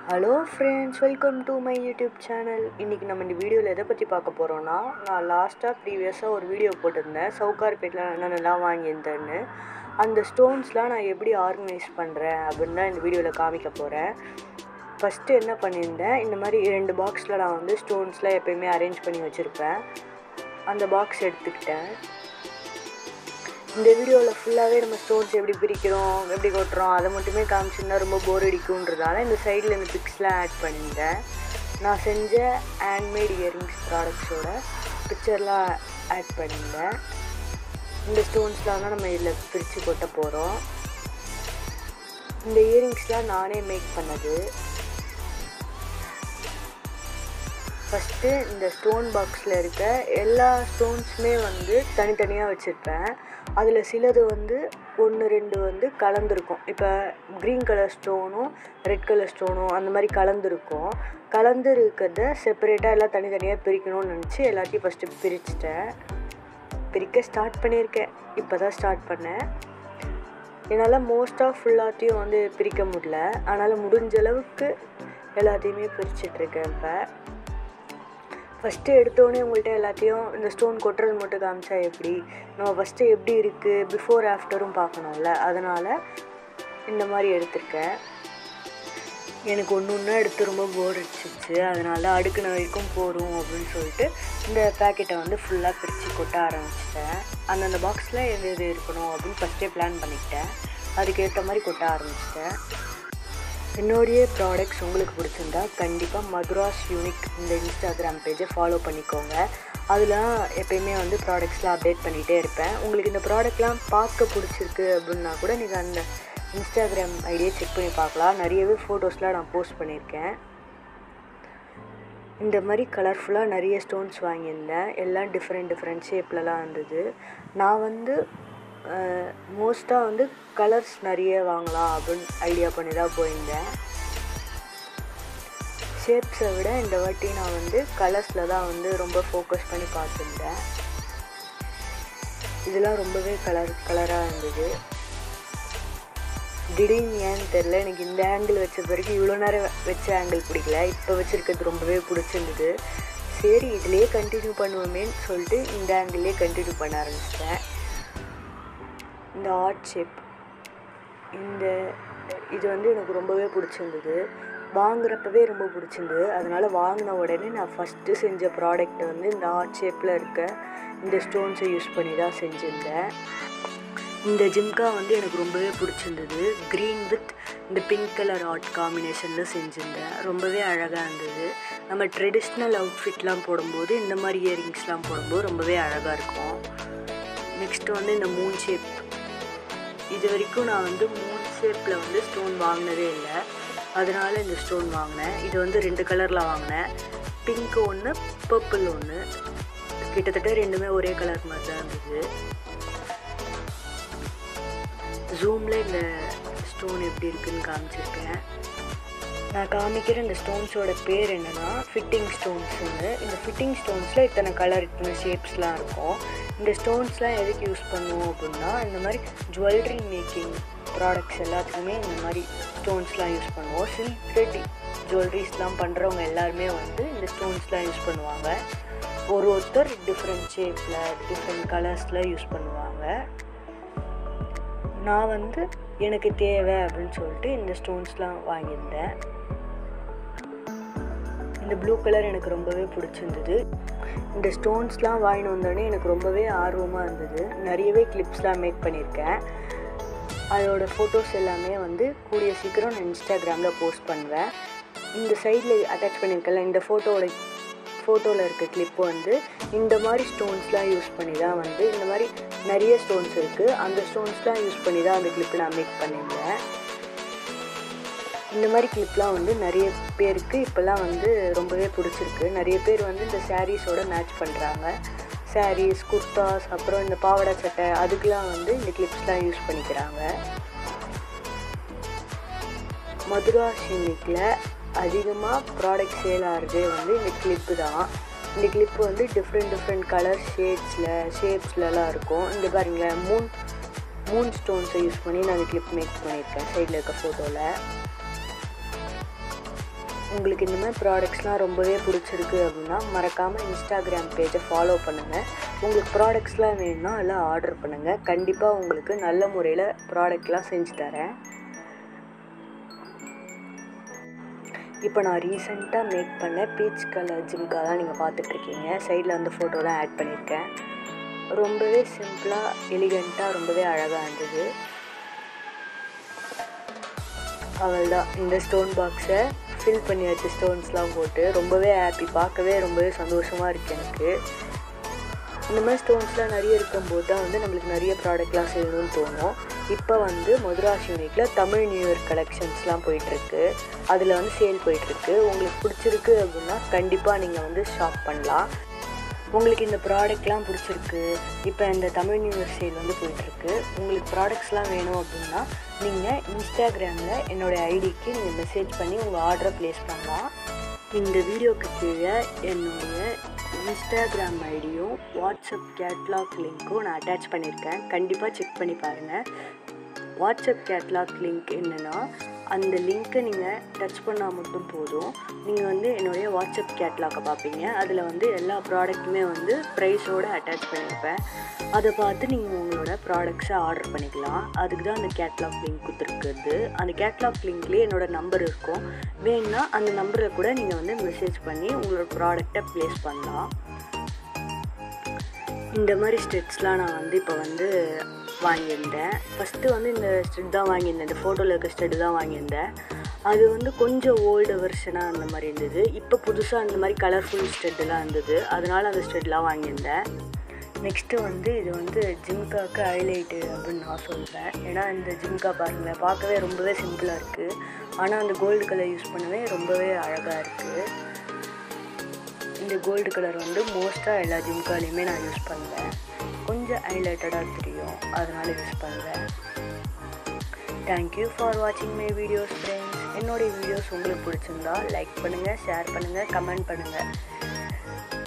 hello friends welcome to my YouTube channel இன்றைக்கி நம்ம இந்த வீடியோவில் எதை பற்றி பார்க்க போகிறோன்னா நான் லாஸ்ட்டாக ப்ரீவியஸாக ஒரு வீடியோ போட்டிருந்தேன் சவுகார்பேட்டில் என்னென்னலாம் வாங்கியிருந்தேன்னு அந்த ஸ்டோன்ஸ்லாம் நான் எப்படி ஆர்கனைஸ் பண்ணுறேன் அப்படின்னு தான் இந்த வீடியோவில் காமிக்க போகிறேன் ஃபஸ்ட்டு என்ன பண்ணியிருந்தேன் இந்த மாதிரி ரெண்டு பாக்ஸில் நான் வந்து ஸ்டோன்ஸ்லாம் எப்போயுமே அரேஞ்ச் பண்ணி வச்சுருப்பேன் அந்த பாக்ஸ் எடுத்துக்கிட்டேன் இந்த வீடியோவில் ஃபுல்லாகவே நம்ம ஸ்டோன்ஸ் எப்படி பிரிக்கிறோம் எப்படி கொட்டுறோம் அதை மட்டுமே காமிச்சிருந்தா ரொம்ப போர் அடிக்கும்ன்றதால இந்த சைடில் இந்த பிக்ஸ்லாம் ஆட் பண்ணியிருந்தேன் நான் செஞ்ச ஹேண்ட்மேட் இயரிங்ஸ் ப்ராடக்ட்ஸோட பிக்சர்லாம் ஆட் பண்ணியிருந்தேன் இந்த ஸ்டோன்ஸ்லாம் தான் நம்ம இதில் பிரித்து கொட்ட போகிறோம் இந்த இயரிங்ஸ்லாம் நானே மேக் பண்ணது ஃபஸ்ட்டு இந்த ஸ்டோன் பாக்ஸில் இருக்க எல்லா ஸ்டோன்ஸுமே வந்து தனித்தனியாக வச்சுருப்பேன் அதில் சிலது வந்து ஒன்று ரெண்டு வந்து கலந்துருக்கும் இப்போ க்ரீன் கலர் ஸ்டோனும் ரெட் கலர் ஸ்டோனும் அந்த மாதிரி கலந்துருக்கும் கலந்து இருக்கிறத செப்பரேட்டாக எல்லாம் தனித்தனியாக பிரிக்கணும்னு நினச்சி எல்லாத்தையும் ஃபஸ்ட்டு பிரிச்சுட்டேன் பிரிக்க ஸ்டார்ட் பண்ணியிருக்கேன் இப்போ தான் ஸ்டார்ட் பண்ணேன் என்னால் மோஸ்ட்டாக ஃபுல்லாத்தையும் வந்து பிரிக்க முடியல அதனால் முடிஞ்ச அளவுக்கு எல்லாத்தையுமே பிரிச்சிட்ருக்கேன் இப்போ ஃபஸ்ட்டு எடுத்தோடனே உங்கள்கிட்ட எல்லாத்தையும் இந்த ஸ்டோன் கொட்டுறது மட்டும் காமிச்சா எப்படி நம்ம ஃபஸ்ட்டு எப்படி இருக்குது பிஃபோர் ஆஃப்டரும் பார்க்கணும்ல அதனால் இந்த மாதிரி எடுத்திருக்கேன் எனக்கு ஒன்று ஒன்றா எடுத்து ரொம்ப போர் அடிச்சிச்சு அதனால் அடுக்கின வரைக்கும் போதும் அப்படின்னு சொல்லிட்டு இந்த பேக்கெட்டை வந்து ஃபுல்லாக பிரித்து கொட்ட ஆரம்பிச்சிட்டேன் அந்தந்த பாக்ஸில் எது எது இருக்கணும் அப்படின்னு ஃபஸ்ட்டே பிளான் பண்ணிக்கிட்டேன் அதுக்கேற்ற மாதிரி கொட்ட ஆரம்பிச்சிட்டேன் என்னுடைய ப்ராடக்ட்ஸ் உங்களுக்கு பிடிச்சிருந்தா கண்டிப்பாக மதுராஸ் யூனிக் இந்த இன்ஸ்டாகிராம் பேஜை ஃபாலோ பண்ணிக்கோங்க அதெலாம் எப்பயுமே வந்து ப்ராடக்ட்ஸ்லாம் அப்டேட் பண்ணிகிட்டே இருப்பேன் உங்களுக்கு இந்த ப்ராடக்ட்லாம் பார்க்க பிடிச்சிருக்கு அப்படின்னா கூட நீங்கள் அந்த இன்ஸ்டாகிராம் ஐடியை செக் பண்ணி பார்க்கலாம் நிறையவே ஃபோட்டோஸ்லாம் நான் போஸ்ட் பண்ணியிருக்கேன் இந்த மாதிரி கலர்ஃபுல்லாக நிறைய ஸ்டோன்ஸ் வாங்கியிருந்தேன் எல்லாம் டிஃப்ரெண்ட் டிஃப்ரெண்ட் ஷேப்லலாம் இருந்தது நான் வந்து மோஸ்ட்டாக வந்து கலர்ஸ் நிறைய வாங்கலாம் அப்படின்னு ஐடியா பண்ணி தான் போயிருந்தேன் ஷேப்ஸை விட இந்த வாட்டி நான் வந்து கலர்ஸில் தான் வந்து ரொம்ப ஃபோக்கஸ் பண்ணி பார்த்துருந்தேன் இதெல்லாம் ரொம்பவே கலர் கலராக இருந்தது திடீர்னு ஏன்னு தெரில எனக்கு இந்த ஆங்கிள் வச்ச பிறகு இவ்வளோ நேரம் வச்ச ஆங்கிள் பிடிக்கல இப்போ வச்சுருக்கிறது ரொம்பவே பிடிச்சிருந்தது சரி இதிலே கண்டினியூ பண்ணுவோமேன்னு சொல்லிட்டு இந்த ஆங்கிள்லேயே கண்டினியூ பண்ண ஆரம்பிச்சிட்டேன் இந்த ஆர்ட் ஷேப் இந்த இது வந்து எனக்கு ரொம்பவே பிடிச்சிருந்தது வாங்குறப்பவே ரொம்ப பிடிச்சிருந்தது அதனால் வாங்கின உடனே நான் ஃபஸ்ட்டு செஞ்ச ப்ராடக்ட் வந்து இந்த ஆர்ட் ஷேப்பில் இருக்க இந்த ஸ்டோன்ஸை யூஸ் பண்ணி தான் செஞ்சுருந்தேன் இந்த ஜிம்கா வந்து எனக்கு ரொம்பவே பிடிச்சிருந்தது க்ரீன் வித் இந்த பிங்க் கலர் ஆர்ட் காம்பினேஷனில் செஞ்சுருந்தேன் ரொம்பவே அழகாக இருந்தது நம்ம ட்ரெடிஷ்னல் அவுட்ஃபிட்லாம் போடும்போது இந்த மாதிரி இயரிங்ஸ்லாம் போடும்போது ரொம்பவே அழகாக இருக்கும் நெக்ஸ்ட்டு வந்து இந்த மூன் ஷேப் இது வரைக்கும் நான் வந்து மூணு ஷேப்பில் வந்து ஸ்டோன் வாங்கினதே இல்லை அதனால் இந்த ஸ்டோன் வாங்கினேன் இது வந்து ரெண்டு கலரில் வாங்கினேன் பிங்க் ஒன்று பர்பிள் ஒன்று கிட்டத்தட்ட ரெண்டுமே ஒரே கலர் மாதிரி தான் இருந்தது ஜூமில் இந்த ஸ்டோன் எப்படி இருக்குன்னு காமிச்சிருக்கேன் நான் காமிக்கிற இந்த ஸ்டோன்ஸோட பேர் என்னென்னா ஃபிட்டிங் ஸ்டோன்ஸுங்க இந்த ஃபிட்டிங் ஸ்டோன்ஸில் இத்தனை கலர் இத்தனை ஷேப்ஸ்லாம் இருக்கும் இந்த ஸ்டோன்ஸ்லாம் எதுக்கு யூஸ் பண்ணுவோம் அப்படின்னா இந்த மாதிரி ஜுவல்லரி மேக்கிங் ப்ராடக்ட்ஸ் எல்லாத்துக்குமே இந்த மாதிரி ஸ்டோன்ஸ்லாம் யூஸ் பண்ணுவோம் சில்க் த்ரெட் ஜுவல்லரிஸ்லாம் பண்ணுறவங்க எல்லாருமே வந்து இந்த ஸ்டோன்ஸ்லாம் யூஸ் பண்ணுவாங்க ஒரு ஒருத்தர் டிஃப்ரெண்ட் ஷேப்பில் டிஃப்ரெண்ட் கலர்ஸில் யூஸ் பண்ணுவாங்க நான் வந்து எனக்கு தேவை அப்படின்னு சொல்லிட்டு இந்த ஸ்டோன்ஸ்லாம் வாங்கியிருந்தேன் இந்த ப்ளூ கலர் எனக்கு ரொம்பவே பிடிச்சிருந்தது இந்த ஸ்டோன்ஸ்லாம் வாங்கிட்டு வந்தோடனே எனக்கு ரொம்பவே ஆர்வமாக இருந்தது நிறையவே கிளிப்ஸ்லாம் மேக் பண்ணியிருக்கேன் அதோட ஃபோட்டோஸ் எல்லாமே வந்து கூடிய சீக்கிரம் நான் இன்ஸ்டாகிராமில் போஸ்ட் பண்ணுவேன் இந்த சைடில் அட்டாச் பண்ணியிருக்கல இந்த ஃபோட்டோவோட ஃபோட்டோவில் இருக்க கிளிப்பு வந்து இந்த மாதிரி ஸ்டோன்ஸ்லாம் யூஸ் பண்ணி தான் வந்து இந்த மாதிரி நிறைய ஸ்டோன்ஸ் இருக்குது அந்த ஸ்டோன்ஸ்லாம் யூஸ் பண்ணி தான் அந்த கிளிப்பு நான் மேக் பண்ணியிருந்தேன் இந்த மாதிரி கிளிப்லாம் வந்து நிறைய பேருக்கு இப்போல்லாம் வந்து ரொம்பவே பிடிச்சிருக்கு நிறைய பேர் வந்து இந்த சாரீஸோட மேட்ச் பண்ணுறாங்க சாரீஸ் குர்தாஸ் அப்புறம் இந்த பாவாடை சட்டை அதுக்கெலாம் வந்து இந்த கிளிப்ஸ்லாம் யூஸ் பண்ணிக்கிறாங்க மதுரா யூனிக்கில் அதிகமாக ப்ராடக்ட் சேல் ஆகிறதே வந்து இந்த கிளிப்பு தான் இந்த கிளிப்பு வந்து டிஃப்ரெண்ட் டிஃப்ரெண்ட் கலர் ஷேட்ஸில் ஷேப்ஸ்லலாம் இருக்கும் இந்த பாருங்களேன் மூன் மூன் ஸ்டோன்ஸை யூஸ் பண்ணி நான் அந்த கிளிப் மேக் பண்ணியிருக்கேன் சைடில் இருக்க ஃபோட்டோவில் உங்களுக்கு இந்த மாதிரி ப்ராடக்ட்ஸ்லாம் ரொம்பவே பிடிச்சிருக்கு அப்படின்னா மறக்காமல் இன்ஸ்டாகிராம் பேஜை ஃபாலோ பண்ணுங்கள் உங்களுக்கு ப்ராடக்ட்ஸ்லாம் வேணும்னா எல்லாம் ஆர்டர் பண்ணுங்கள் கண்டிப்பாக உங்களுக்கு நல்ல முறையில் ப்ராடக்ட்லாம் செஞ்சு தரேன் இப்போ நான் ரீசெண்டாக மேக் பண்ண பீச் கலர் ஜிம்கா தான் நீங்கள் பார்த்துட்ருக்கீங்க சைடில் வந்து ஃபோட்டோ தான் ஆட் பண்ணியிருக்கேன் ரொம்பவே சிம்பிளாக எலிகண்ட்டாக ரொம்பவே அழகாக இருந்தது அவள் தான் இந்த ஸ்டோன் பாக்ஸை ஃபில் பண்ணியாச்சு ஸ்டோன்ஸ்லாம் போட்டு ரொம்பவே ஹாப்பி பார்க்கவே ரொம்பவே சந்தோஷமாக இருக்குது எனக்கு இந்த மாதிரி ஸ்டோன்ஸ்லாம் நிறைய இருக்கும்போது தான் வந்து நம்மளுக்கு நிறைய ப்ராடக்ட்லாம் செய்யணும்னு தோணும் இப்போ வந்து மதுராசி யூனிக்கில் தமிழ் நியூ இயர் கலெக்ஷன்ஸ்லாம் போயிட்டுருக்கு அதில் வந்து சேல் போயிட்டுருக்கு உங்களுக்கு பிடிச்சிருக்கு அப்படின்னா கண்டிப்பாக நீங்கள் வந்து ஷாப் பண்ணலாம் உங்களுக்கு இந்த ப்ராடக்ட்லாம் பிடிச்சிருக்கு இப்போ இந்த தமிழ் நியூ இயர் சேல் வந்து போயிட்டுருக்கு உங்களுக்கு ப்ராடக்ட்ஸ்லாம் வேணும் அப்படின்னா நீங்கள் இன்ஸ்டாகிராமில் என்னோடய ஐடிக்கு நீங்கள் மெசேஜ் பண்ணி உங்கள் ஆர்டரை ப்ளேஸ் பண்ணலாம் இந்த வீடியோக்கு கீழே என்னுடைய இன்ஸ்டாகிராம் ஐடியும் வாட்ஸ்அப் கேட்லாக் லிங்க்கும் நான் அட்டாச் பண்ணியிருக்கேன் கண்டிப்பாக செக் பண்ணி பாருங்கள் வாட்ஸ்அப் கேட்லாக் லிங்க் என்னென்னா அந்த லிங்க்கை நீங்கள் டச் பண்ணால் மட்டும் போதும் நீங்கள் வந்து என்னுடைய வாட்ஸ்அப் கேட்லாக்கை பார்ப்பீங்க அதில் வந்து எல்லா ப்ராடக்ட்டுமே வந்து ப்ரைஸோடு அட்டாச் பண்ணியிருப்பேன் அதை பார்த்து நீங்கள் உங்களோட ப்ராடக்ட்ஸை ஆர்டர் பண்ணிக்கலாம் அதுக்கு தான் அந்த கேட்லாக் லிங்க் கொடுத்துருக்குது அந்த கேட்லாக் லிங்க்லேயே என்னோடய நம்பர் இருக்கும் வேணுன்னா அந்த நம்பரில் கூட நீங்கள் வந்து மெசேஜ் பண்ணி உங்களோட ப்ராடக்டை ப்ளேஸ் பண்ணலாம் இந்த மாதிரி ஸ்டெட்ஸ்லாம் நான் வந்து இப்போ வந்து வாங்கியிருந்தேன் ஃபஸ்ட்டு வந்து இந்த ஸ்டெட் தான் வாங்கியிருந்தேன் இந்த ஃபோட்டோவில் இருக்க ஸ்டெட் தான் வாங்கியிருந்தேன் அது வந்து கொஞ்சம் ஓல்டு வெர்ஷனாக அந்த மாதிரி இருந்தது இப்போ புதுசாக அந்த மாதிரி கலர்ஃபுல் ஸ்டெட்டெல்லாம் இருந்தது அதனால் அந்த ஸ்டெட்லாம் வாங்கியிருந்தேன் நெக்ஸ்ட்டு வந்து இது வந்து ஜிம்காக்கு ஹைலைட்டு அப்படின்னு நான் சொல்வேன் ஏன்னா இந்த ஜிம்கா பாருங்களேன் பார்க்கவே ரொம்பவே சிம்பிளாக இருக்குது ஆனால் அந்த கோல்டு கலர் யூஸ் பண்ணவே ரொம்பவே அழகாக இருக்குது இந்த கோல்டு கலர் வந்து மோஸ்ட்டாக எல்லா ஜிம்காலையுமே நான் யூஸ் பண்ணுவேன் கொஞ்சம் ஹைலைட்டடாக தெரியும் அதனால் யூஸ் பண்ணுவேன் தேங்க்யூ ஃபார் வாட்சிங் மை வீடியோஸ் ஃப்ரெண்ட்ஸ் என்னுடைய வீடியோஸ் உங்களுக்கு பிடிச்சிருந்தா லைக் பண்ணுங்கள் ஷேர் பண்ணுங்கள் கமெண்ட் பண்ணுங்கள்